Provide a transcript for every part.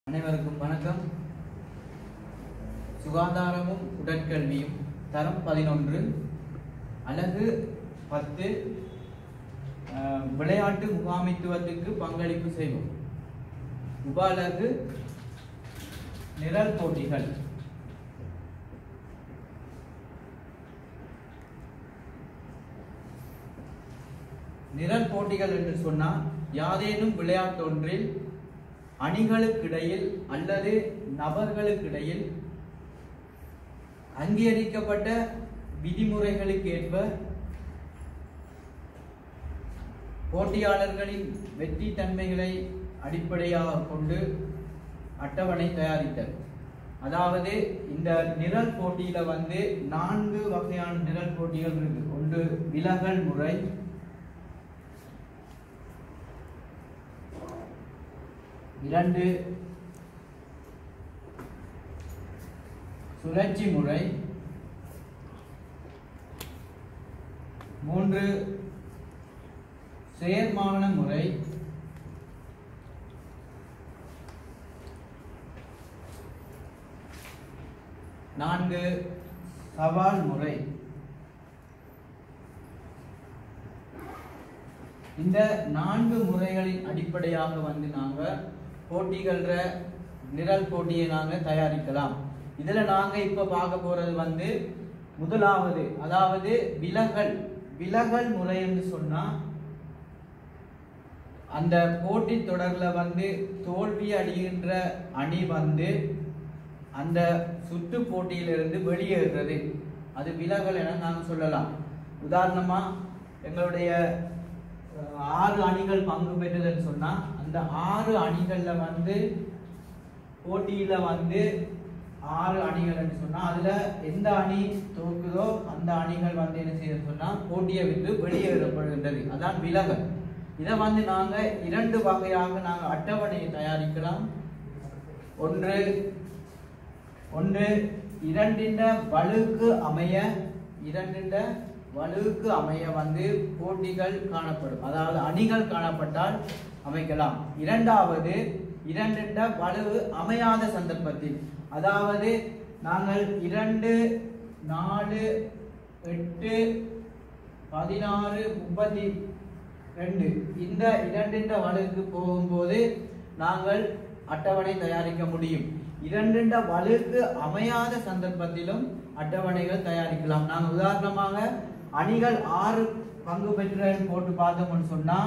அனைவருக்கும் வணக்கம் சுகாதாரமும் உடற்கல்வியும் தரம் பதினொன்று அலகு பத்து அஹ், விளையாட்டு முகாமைத்துவத்துக்கு பங்களிப்பு செய்வோம் உப அலகு நிரல் போட்டிகள் நிரல் போட்டிகள் என்று சொன்னால் யாதேனும் விளையாட்டொன்றில் அணிகளுக்கிடையில் அல்லது நபர்களுக்கிடையில் அங்கீகரிக்கப்பட்ட விதிமுறைகளுக்கு ஏற்ப போட்டியாளர்களின் வெற்றி தன்மைகளை அடிப்படையாக கொண்டு அட்டவணை தயாரித்தல் அதாவது இந்த நிரல் போட்டியில வந்து நான்கு வகையான நிரல் போட்டிகள் இருக்கு ஒன்று விலகல் முறை இரண்டு சுழற்சி முறை மூன்று செயற்மான முறை நான்கு சவால் முறை இந்த நான்கு முறைகளின் அடிப்படையாக வந்து நாங்க போட்டிகள்ற நிரல் போட்டியை நாங்க தயாரிக்கலாம் இதுல நாங்க இப்ப பார்க்க போறது வந்து முதலாவது அதாவது விலகல் விலகல் முறை என்று சொன்னா அந்த போட்டி தொடர்ல வந்து தோல்வி அடைகின்ற அணி வந்து அந்த சுற்று போட்டியிலிருந்து வெளியேறுறது அது விலகல் என நாம் சொல்லலாம் உதாரணமா எங்களுடைய அஹ், ஆறு அணிகள் பங்கு பெற்றதுன்னு சொன்னா அந்த ஆறு அணிகள்ல வந்து போட்டியில வந்து ஆறு அணிகள்னு சொன்னா அதுல எந்த அணி தோக்குதோ அந்த அணிகள் வந்து என்ன செய்ய சொன்னா போட்டியை விட்டு வெளியேறப்படுகின்றது அதான் விலகல் இதை வந்து நாங்க இரண்டு வகையாக நாங்க அட்டவணையை தயாரிக்கலாம் ஒன்று ஒன்று இரண்டின் வலுக்கு அமைய இரண்டின் வலுக்கு அமைய வந்து போட்டிகள் காணப்படும் அதாவது அணிகள் காணப்பட்டால் அமைக்கலாம் இரண்டாவது இரண்டின் வலு அமையாத சந்தர்ப்பத்தில் அதாவது நாங்கள் இரண்டு நாலு எட்டு பதினாறு முப்பத்தி ரெண்டு இந்த இரண்டின் வலுக்கு போகும்போது நாங்கள் அட்டவணை தயாரிக்க முடியும் இரண்டின் வலுக்கு அமையாத சந்தர்ப்பத்திலும் அட்டவணைகள் தயாரிக்கலாம் நாங்கள் உதாரணமாக அணிகள் ஆறு பங்கு பெற்ற போட்டு பார்த்தோம்னு சொன்னா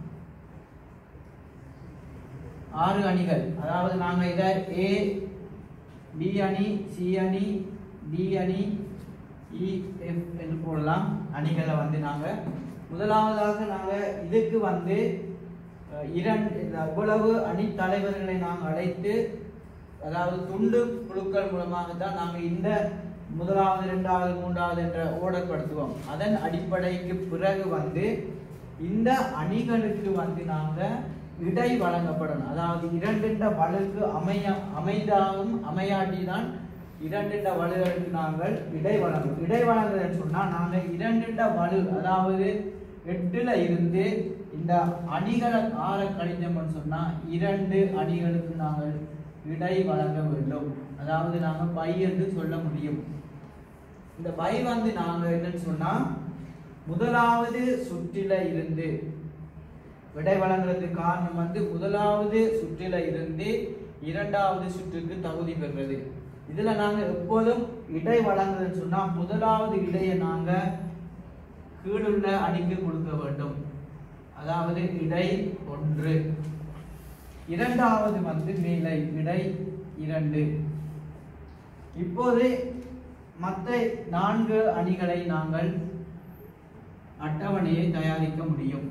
ஆறு அணிகள் அதாவது நாங்க இதை ஏ பி அணி சி அணி டி அணி இ எஃப் என்று போடலாம் அணிகளை வந்து நாங்க முதலாவதாக நாங்க இதுக்கு வந்து அஹ், இரண்டு இந்த இவ்வளவு அணி தலைவர்களை நாங்கள் அழைத்து அதாவது துண்டு குழுக்கள் மூலமாக தான் நாங்கள் இந்த முதலாவது இரண்டாவது மூன்றாவது என்ற ஓர்டர் படுத்துவோம் அதன் அடிப்படைக்கு பிறகு வந்து இந்த அணிகளுக்கு வந்து நாங்க இடை வழங்கப்படணும் அதாவது இரண்டின் வலுக்கு அமைய அமைந்தாலும் அமையாட்டி தான் இரண்டின் வலுகளுக்கு நாங்கள் இடை வழங்கும் இடை வழங்குறதுன்னு சொன்னா நாங்க இரண்டின் வலு அதாவது எட்டுல இருந்து இந்த அணிகளை ஆற கழிஞ்சோம்னு சொன்னா இரண்டு அணிகளுக்கு நாங்கள் இடை வழங்க வேண்டும் அதாவது நாங்க பை என்று சொல்ல முடியும் இந்த பை வந்து நாங்க என்னன்னு சொன்னா முதலாவது சுற்றில இருந்து விடை வழங்குறதுக்கு காரணம் வந்து முதலாவது சுற்றில இருந்து இரண்டாவது சுற்றுக்கு தகுதி பெறுறது இதுல நாங்க எப்போதும் இடை வழங்குறதுன்னு சொன்னா முதலாவது இடையை நாங்க கீழுள்ள அணிக்கு கொடுக்க வேண்டும் அதாவது இடை ஒன்று இரண்டாவது வந்து மேலை இடை இரண்டு இப்போது மற்ற நான்கு அணிகளை நாங்கள் அட்டவணையை தயாரிக்க முடியும்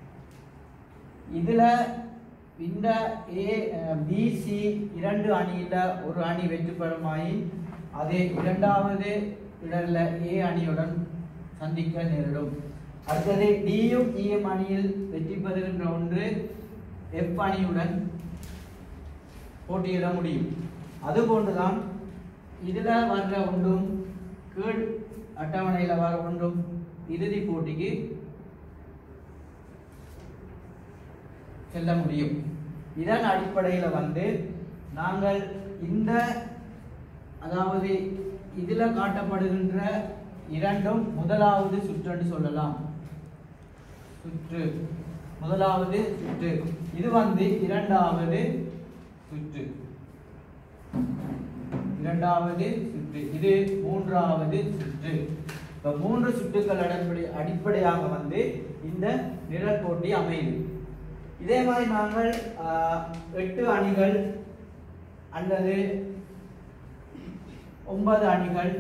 இதுல இந்த ஏ பிசி இரண்டு அணியில ஒரு அணி வெற்றி பெறுமாயின் அதே இரண்டாவது இடர்ல ஏ அணியுடன் சந்திக்க நேரிடும் அடுத்தது டியும் இஎம் அணியில் வெற்றி பெறுகின்ற ஒன்று எஃப் அணியுடன் போட்டியிட முடியும் அதுபோன்றுதான் இதுல வர்ற ஒன்றும் கீழ் அட்டவணையில வர ஒன்றும் இறுதி போட்டிக்கு செல்ல முடியும் இதன் அடிப்படையில் வந்து நாங்கள் இந்த அதாவது இதுல காட்டப்படுகின்ற இரண்டும் முதலாவது சுற்றுன்னு சொல்லலாம் சுற்று முதலாவது சுற்று இது வந்து இரண்டாவது சுற்று இரண்டாவது சுற்று இது மூன்றாவது சுற்று இப்ப மூன்று சுற்றுக்கள் அடிப்படை அடிப்படையாக வந்து இந்த நிழல் போட்டி அமையுது இதே மாதிரி நாங்கள் ஆஹ், எட்டு அணிகள் அல்லது ஒன்பது அணிகள்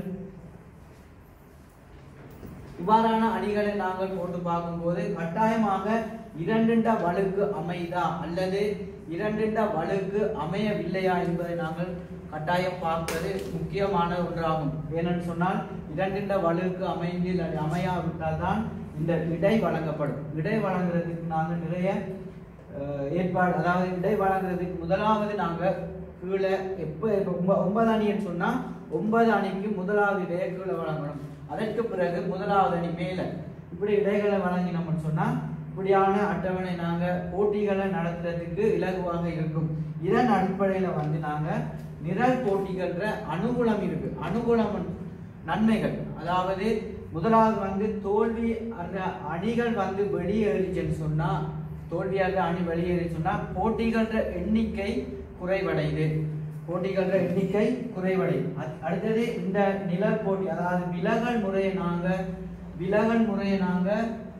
இவ்வாறான அணிகளை நாங்கள் போட்டு பார்க்கும்போது கட்டாயமாக இரண்டுண்ட வலுக்கு அமைதா அல்லது இரண்டுண்ட வலுக்கு அமையவில்லையா என்பதை நாங்கள் கட்டாயம் பார்ப்பது முக்கியமான ஒன்றாகும் ஏனென்று சொன்னால் இரண்டுண்ட வலுக்கு அமைந்து அல்லது அமையாவிட்டால் தான் இந்த இடை வழங்கப்படும் இடை வழங்குறதுக்கு நாங்கள் நிறைய அஹ், ஏற்பாடு அதாவது இடை வழங்குறதுக்கு முதலாவது நாங்கள் கீழே எப்போ இப்போ ஒன்ப- ஒன்பது அணின்னு சொன்னா ஒன்பது அணிக்கு முதலாவது இடையை கீழே வழங்கணும் அதற்கு பிறகு முதலாவது அணி மேலே இப்படி இடைகளை வழங்கினோம்னு சொன்னா இப்படியான அட்டவணை நாங்க போட்டிகளை நடத்துறதுக்கு இலகுவாக இருக்கும் இதன் அடிப்படையில வந்து நாங்க நிரல் போட்டிகள்ன்ற அனுகூலம் இருக்கு அனுகூலம் நன்மைகள் அதாவது முதலாவது வந்து தோல்வி அந்த அணிகள் வந்து வெளியேறிச்சுன்னு சொன்னா தோல்வியாக அணி வெளியேறி சொன்னா போட்டிகள எண்ணிக்கை குறைவடையுது போட்டிகள எண்ணிக்கை குறைவடையும் அத்- அடுத்தது இந்த நிழல் போட்டி அதாவது விலகல் முறையை நாங்க விலகல் முறையை நாங்க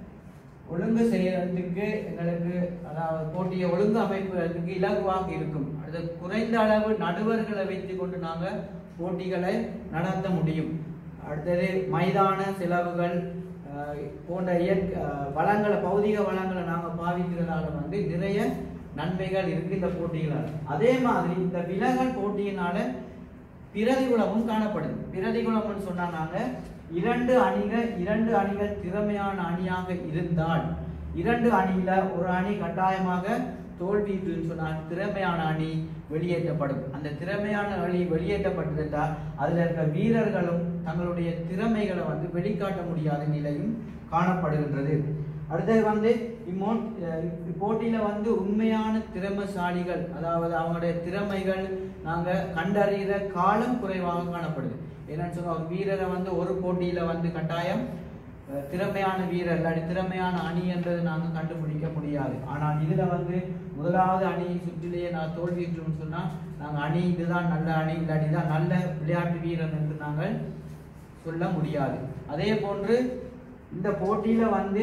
ஒழுங்கு செய்யறதுக்கு எங்களுக்கு அதாவது போட்டியை ஒழுங்கு அமைப்பதற்கு இலகுவாக இருக்கும் அது குறைந்த அளவு நடுவர்களை வைத்துக் கொண்டு நாங்க போட்டிகளை நடத்த முடியும் அடுத்தது மைதான செலவுகள் அஹ், போன்ற இயற்கை அஹ், வளங்களை பௌதிக வளங்களை நாங்க பாவிக்கிறதால வந்து நிறைய நன்மைகள் இருக்கு இந்த போட்டிகளால் அதே மாதிரி இந்த விலகல் போட்டியினால பிரதிகுலமும் காணப்படுது பிரதிகுலம்னு சொன்னா நாங்க இரண்டு அணிகள் இரண்டு அணிகள் திறமையான அணியாக இருந்தால் இரண்டு அணியில ஒரு அணி கட்டாயமாக தோல்விட்டுன்னு சொன்னால் திறமையான அணி வெளியேற்றப்படும் அந்த திறமையான அணி வெளியேற்றப்பட்டிருந்தால் அதுல இருக்க வீரர்களும் தங்களுடைய திறமைகளை வந்து வெளிக்காட்ட முடியாத நிலையும் காணப்படுகின்றது அடுத்தது வந்து இம்மோ அஹ் இப்போட்டியில வந்து உண்மையான திறமைசாலிகள் அதாவது அவங்களுடைய திறமைகள் நாங்க கண்டறிகிற காலம் குறைவாக காணப்படுது என்னன்னு சொன்னா ஒரு வீரரை வந்து ஒரு போட்டியில வந்து கட்டாயம் அஹ், திறமையான வீரர் இல்லாட்டி திறமையான அணி என்றது நாங்க கண்டுபிடிக்க முடியாது ஆனால் இதுல வந்து முதலாவது அணி சுற்றிலேயே நான் தோல்வியுற்றோம்னு சொன்னா நாங்க அணி இதுதான் நல்ல அணி இல்லாட்டி தான் நல்ல விளையாட்டு வீரர் என்று நாங்கள் சொல்ல முடியாது அதே போன்று இந்த போட்டியில வந்து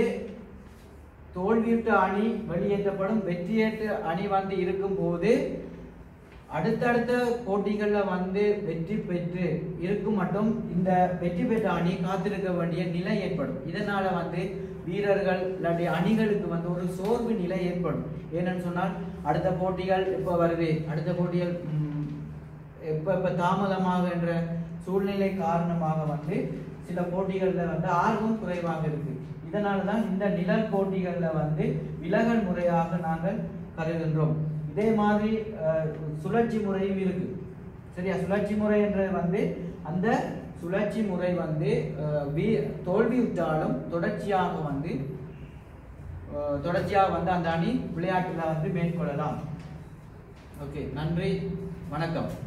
தோல்வியுற்ற அணி வெளியேற்றப்படும் வெற்றியேற்ற அணி வந்து இருக்கும்போது அடுத்தடுத்த போட்டிகள்ல வந்து வெற்றி பெற்று இருக்கும் மட்டும் இந்த வெற்றி பெற்ற அணி காத்திருக்க வேண்டிய நிலை ஏற்படும் இதனால வந்து வீரர்கள் இல்லாட்டி அணிகளுக்கு வந்து ஒரு சோர்வு நிலை ஏற்படும் ஏன்னு சொன்னால் அடுத்த போட்டிகள் எப்போ வருது அடுத்த போட்டிகள் ம், எப்ப எப்ப தாமதமாக என்ற சூழ்நிலை காரணமாக வந்து சில போட்டிகள்ல வந்து ஆர்வம் குறைவாக இருக்கு இதனால தான் இந்த நிழல் போட்டிகள்ல வந்து விலகல் முறையாக நாங்கள் கருதுகின்றோம் இதே மாதிரி அஹ், சுழற்சி முறையும் இருக்கு சரியா சுழற்சி முறை என்றது வந்து அந்த சுழற்சி முறை வந்து அஹ், வீ- தோல்வியுற்றாலும் தொடர்ச்சியாக வந்து அஹ், தொடர்ச்சியாக வந்து அந்த அணி விளையாட்டுல வந்து மேற்கொள்ளலாம் ஓகே நன்றி வணக்கம்